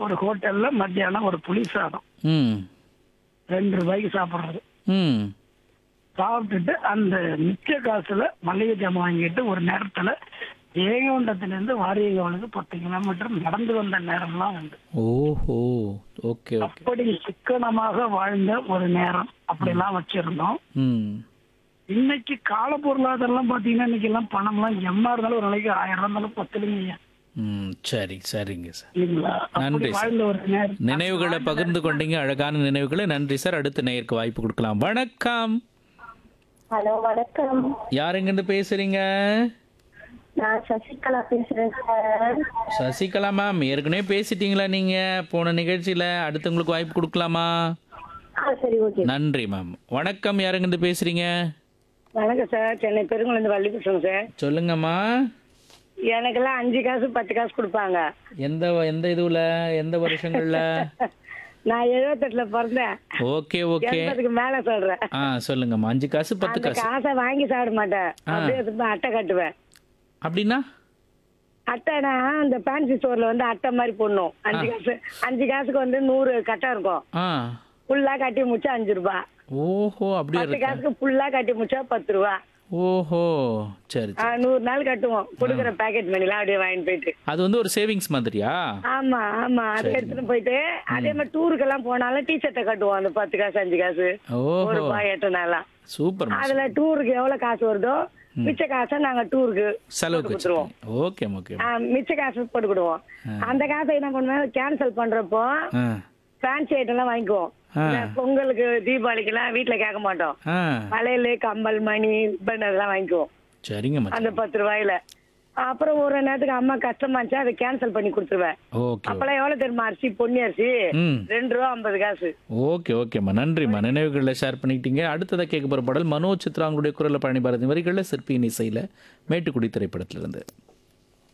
ஒரு ஹோட்டல்ல மத்தியானம் ஒரு புளி சாதம் ம் ரெண்டு ரூபாய்க்கு சாப்பிடுறது ம் சாப்பிட்டுட்டு அந்த மிச்ச காசுல மளிகை ஜாமான் வாங்கிட்டு ஒரு நேரத்துல ஏகவுண்டத்திலிருந்து வாரியகவனுக்கு பத்து கிலோமீட்டர் நடந்து வந்த நேரம்லாம் உண்டு ஓஹோ ஓகே ஓகே அப்படி சிக்கனமாக வாழ்ந்த ஒரு நேரம் அப்படிலாம் வச்சிருந்தோம் ம் இன்னைக்கு கால பொருளாதாரம்லாம் பாத்தீங்கன்னா இன்னைக்கு எல்லாம் பணம்லாம் எம்மா இருந்தாலும் ஒரு நாளைக்கு ஆயிரம் ரூபா இருந்தாலும் பத்துலீங்க ம் சரி சரிங்க சார் இல்லைங்களா அப்படி நன்றி சார். வாழ்ந்த ஒரு நேரம் நினைவுகளை பகிர்ந்து கொண்டீங்க அழகான நினைவுகளை நன்றி சார் அடுத்த நேயருக்கு வாய்ப்பு கொடுக்கலாம் வணக்கம் ஹலோ வணக்கம் யார் எங்கேருந்து பேசுறீங்க நான் சசிகலா பேசுறேன் சார் சசிகலா மேம் ஏற்கனவே பேசிட்டீங்களா நீங்க போன நிகழ்ச்சியில அடுத்தவங்களுக்கு வாய்ப்பு கொடுக்கலாமா ஆ சரி ஓகே நன்றி மேம் வணக்கம் யார் எங்கேருந்து பேசுறீங்க வணக்கம் சார் சென்னை பெருங்குளந்து வள்ளி பேசுறேன் சார் சொல்லுங்கம்மா எனக்கெல்லாம் அஞ்சு காசு பத்து காசு கொடுப்பாங்க எந்த எந்த இதுல எந்த வருஷங்கள்ல நான் எழுபத்தெட்டுல பிறந்தேன் ஓகே ஓகே எண்பதுக்கு மேல சொல்றேன் ஆ சொல்லுங்கம்மா அஞ்சு காசு பத்து அந்த காசு காசை வாங்கி சாப்பிட மாட்டேன் அப்படியே எடுத்துட்டு போய் அட்டை கட்டுவேன் அப்படின்னா அட்டைனா அந்த ஃபேன்சி ஸ்டோர்ல வந்து அட்டை மாதிரி போடணும் அஞ்சு காசு அஞ்சு காசுக்கு வந்து நூறு கட்டை இருக்கும் ஆ ஃபுல்லா கட்டி முடிச்சா அஞ்சு ரூபா ஓஹோ அப்படியே பத்து இருக்கா காசுக்கு ஃபுல்லா கட்டி முடிச்சா பத்து ரூபா ஓஹோ சரி ஆ, சரி நூறு நாள் கட்டுவோம் கொடுக்குற பேக்கெட் மணிலாம் அப்படியே வாங்கிட்டு போயிட்டு அது வந்து ஒரு சேவிங்ஸ் மாதிரியா ஆமா ஆமா அதை எடுத்துட்டு போயிட்டு அதே மாதிரி டூருக்கெல்லாம் போனாலும் டீஷர்ட்டை கட்டுவோம் அந்த பத்து காசு அஞ்சு காசு ஒரு ஓஹோ ரூபாய் எட்டு நாளாம் சூப்பர் அதுல டூருக்கு எவ்வளவு காசு வருதோ மிச்ச காசை நாங்க டூருக்கு செலவுக்கு கொடுத்துருவோம். வச்சுருவோம் ஓகே ஓகே ஆ, மிச்ச காசு போட்டுக்கிடுவோம் அந்த காசை என்ன பண்ணுவேன் கேன்சல் பண்றப்போ ஆ ஃபேன்சி ஐட்டம் எல்லாம் வாங்கிக்குவோம் ஆ. இந்த பொங்கலுக்கு தீபாவளிக்கு எல்லாம் வீட்டுல கேட்க மாட்டோம் ஆ வளையல் கம்பல் மணி ரிப்பன் அதெல்லாம் வாங்கிக்குவோம் சரிங்க மச்சான் அந்த பத்து ரூபாயில அப்புறம் ஒரு நேரத்துக்கு அம்மா கஷ்டமா இருந்துச்சா அதை கேன்சல் பண்ணி கொடுத்துருவேன் ஓகே அப்பெல்லாம் எவ்வளவு தெரியுமா அரிசி பொன்னி அரிசி ம் ரெண்டு ரூபா ஐம்பது காசு ஓகே ஓகேம்மா நன்றிம்மா நினைவுகளில் ஷேர் பண்ணிக்கிட்டீங்க அடுத்ததாக கேட்க போகிற பாடல் மனோஜ் சித்ராங்களுடைய குரலில் பழனி பாரதி வரிகளில் சிற்பியின் இசையில் மேட்டுக்குடி திரைப்படத்திலிருந்து